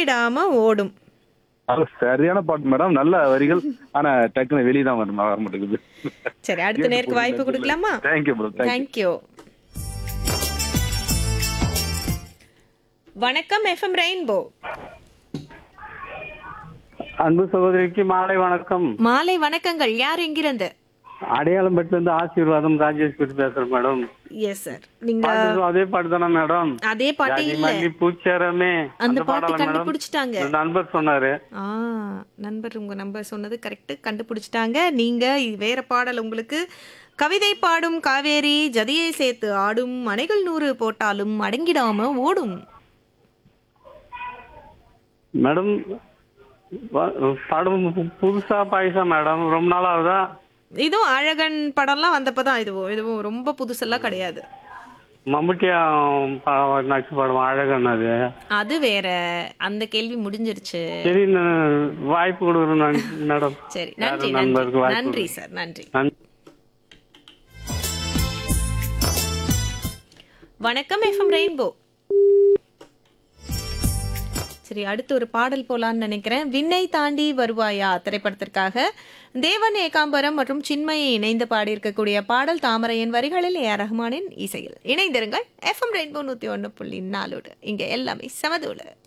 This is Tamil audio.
அடங்கிடாம ஓடும் அது சரியான பாட்டு மேடம் நல்ல வரிகள் ஆனா டக்குன்னு வெளியே தான் வர வர மாட்டேங்குது சரி அடுத்த நேருக்கு வாய்ப்பு கொடுக்கலாமா தேங்க்யூ ப்ரோ தேங்க்யூ தேங்க்யூ வணக்கம் எஃப்எம் ரெயின்போ அன்பு சகோதரிக்கு மாலை வணக்கம் மாலை வணக்கங்கள் யார் எங்கிருந்து அடையாளம் பெற்று இருந்து ஆசீர்வாதம் ராஜேஷ் பற்றி பேசுறேன் மேடம் எஸ் சார் நீங்க பாட்டு அதே பாட்டு தானே மேடம் அதே பாட்டு ஜாதி இல்ல மல்லி பூச்சரமே அந்த பாட்டு பாடல மேடம் கண்டுபிடிச்சிட்டாங்க இந்த நண்பர் சொன்னாரு ஆ நண்பர் உங்க நம்பர் சொன்னது கரெக்ட் கண்டுபிடிச்சிட்டாங்க நீங்க இது வேற பாடல் உங்களுக்கு கவிதை பாடும் காவேரி ஜதியை சேர்த்து ஆடும் மனைகள் நூறு போட்டாலும் அடங்கிடாம ஓடும் மேடம் வ- படம் பு- புதுசா பாயசா மேடம் ரொம்ப நாள் ஆகுதா இதுவும் அழகன் படம்லாம் வந்தப்பதான் இதுவும் இதுவும் ரொம்ப புதுசெல்லாம் கிடையாது மம்முட்டியா ப- நடிச்ச படம் அழகன் அது அது வேற அந்த கேள்வி முடிஞ்சிருச்சு சரி நான் வாய்ப்பு கொடுக்குறேன் மேடம் சரி யாரும் நன்றி நன்றி நண்பருக்கு வாய்ப்பு நன்றி சார் நன்றி நன்றி வணக்கம் எஃப்எம் ரெயின்போ சரி அடுத்து ஒரு பாடல் போலான்னு நினைக்கிறேன் விண்ணை தாண்டி வருவாயா திரைப்படத்திற்காக தேவன் ஏகாம்பரம் மற்றும் சின்மயை இணைந்து பாடியிருக்கக்கூடிய பாடல் தாமரையின் வரிகளில் ஏ ஆர் ரஹ்மானின் இசையில் இணைந்திருங்கள் எஃப்எம் ரெயின்போ நூற்றி ஒன்று புள்ளி நாலோடு இங்கே எல்லாமே சமதூடு